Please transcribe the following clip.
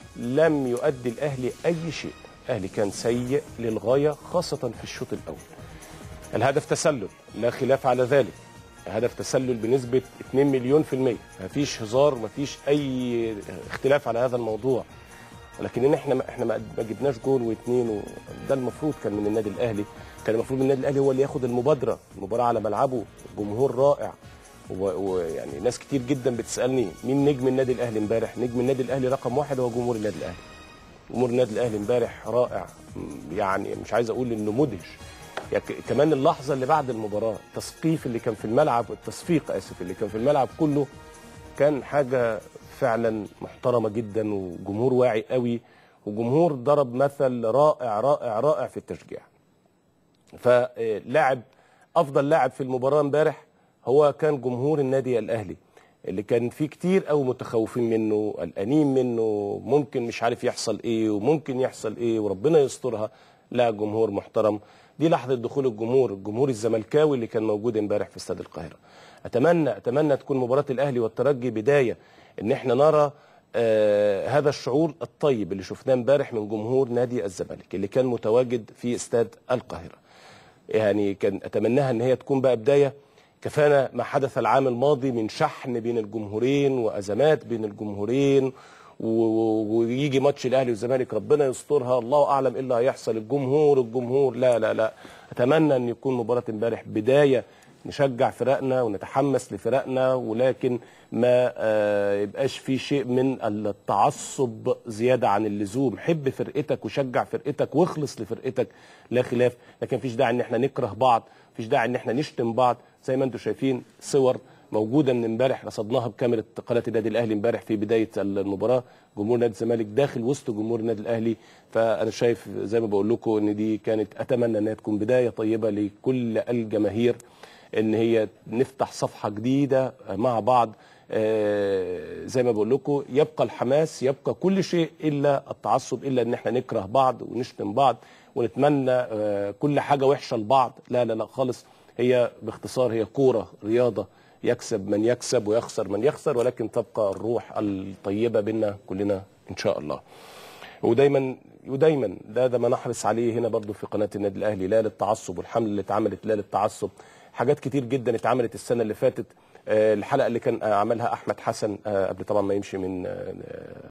لم يؤدي الاهلي اي شيء الاهلي كان سيء للغايه خاصه في الشوط الاول الهدف تسلل لا خلاف على ذلك هدف تسلل بنسبه 2 مليون في المية مفيش هزار مفيش اي اختلاف على هذا الموضوع ولكن احنا احنا ما ما جبناش جول واثنين و... ده المفروض كان من النادي الاهلي كان المفروض النادي الاهلي هو اللي ياخد المبادره المباراه على ملعبه جمهور رائع ويعني و... ناس كتير جدا بتسالني مين نجم النادي الاهلي امبارح نجم النادي الاهلي رقم واحد هو جمهور النادي الاهلي جمهور النادي الاهلي امبارح رائع يعني مش عايز اقول انه مدهش يعني كمان اللحظه اللي بعد المباراه التثقيف اللي كان في الملعب التصفيق اسف اللي كان في الملعب كله كان حاجه فعلا محترمه جدا وجمهور واعي قوي وجمهور ضرب مثل رائع رائع رائع في التشجيع فلاعب افضل لاعب في المباراه امبارح هو كان جمهور النادي الاهلي اللي كان فيه كتير قوي متخوفين منه قلقانين منه ممكن مش عارف يحصل ايه وممكن يحصل ايه وربنا يسترها لا جمهور محترم دي لحظه دخول الجمهور الجمهور الزملكاوي اللي كان موجود امبارح في استاد القاهره اتمنى اتمنى تكون مباراه الاهلي والترجي بدايه ان احنا نرى آه هذا الشعور الطيب اللي شفناه امبارح من جمهور نادي الزمالك اللي كان متواجد في استاد القاهره يعني كان اتمناها ان هي تكون بقى بدايه كفانا ما حدث العام الماضي من شحن بين الجمهورين وازمات بين الجمهورين ويجي ماتش الاهلي والزمالك ربنا يسترها الله اعلم ايه اللي هيحصل الجمهور الجمهور لا لا لا اتمنى ان يكون مباراه امبارح بدايه نشجع فرقنا ونتحمس لفرقنا ولكن ما آه يبقاش في شيء من التعصب زياده عن اللزوم حب فرقتك وشجع فرقتك واخلص لفرقتك لا خلاف لكن مفيش داعي ان احنا نكره بعض مفيش داعي ان احنا نشتم بعض زي ما انتم شايفين صور موجوده من امبارح رصدناها بكاميرا قناه النادي الاهلي امبارح في بدايه المباراه جمهور نادي الزمالك داخل وسط جمهور النادي الاهلي فانا شايف زي ما بقول لكم ان دي كانت اتمنى انها تكون بدايه طيبه لكل الجماهير ان هي نفتح صفحه جديده مع بعض زي ما بقول لكم يبقى الحماس يبقى كل شيء الا التعصب الا ان احنا نكره بعض ونشتم بعض ونتمنى كل حاجه وحشه لبعض لا لا لا خالص هي باختصار هي كوره رياضه يكسب من يكسب ويخسر من يخسر ولكن تبقى الروح الطيبه بينا كلنا ان شاء الله ودايما ودايما ده ده ما نحرص عليه هنا برضو في قناه النادي الاهلي لا للتعصب والحمله اللي اتعملت لا للتعصب حاجات كتير جدا اتعملت السنه اللي فاتت الحلقه اللي كان عملها احمد حسن قبل طبعا ما يمشي من